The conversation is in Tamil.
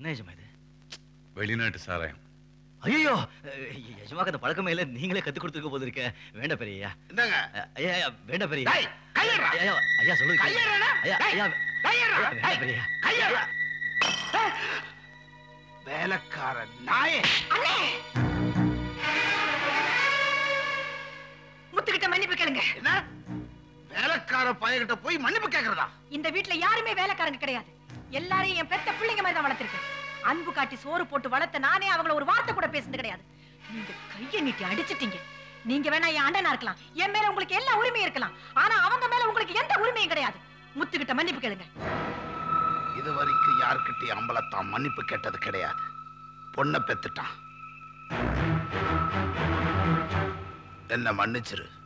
என்ன எஜமா இது வெளிநாட்டு சாராயம் ஐயோ எஜமாக்கு அந்த பழக்கமே இல்ல நீங்களே கத்து கொடுத்துருக்க போது இருக்க வேண்ட பெரியயா என்னங்க ஐயா ஐயா வேண்ட பெரிய டேய், கையேறுடா. ஐயா ஐயா சொல்லுங்க கையேறுடா. ஐயா டேய், ஐயா கையேறுடா. ஐயா, வேண்ட டேய், பெரியயா கையேறுடா. வேலைக்கார நாயே முத்துக்கிட்ட மன்னிப்பு கேளுங்க என்ன வேலைக்கார பையன்கிட்ட போய் மன்னிப்பு கேக்குறதா இந்த வீட்ல யாருமே வேலைக்காரங்க கிடையாது எல்லாரையும் என் பெத்த பிள்ளைங்க மாதிரி தான் வளர்த்திருக்கேன் அன்பு காட்டி சோறு போட்டு வளர்த்த நானே அவங்கள ஒரு வார்த்தை கூட பேசுனது கிடையாது நீங்க கைய நீட்டி அடிச்சிட்டீங்க நீங்க வேணா என் அண்ணனா இருக்கலாம் என் மேல உங்களுக்கு எல்லா உரிமையும் இருக்கலாம் ஆனா அவங்க மேல உங்களுக்கு எந்த உரிமையும் கிடையாது முத்துக்கிட்ட மன்னிப்பு கேளுங்க இது வரைக்கும் யார்கிட்டயும் அம்பலத்தான் மன்னிப்பு கேட்டது கிடையாது பொண்ணை பெத்துட்டான் என்ன மன்னிச்சிரு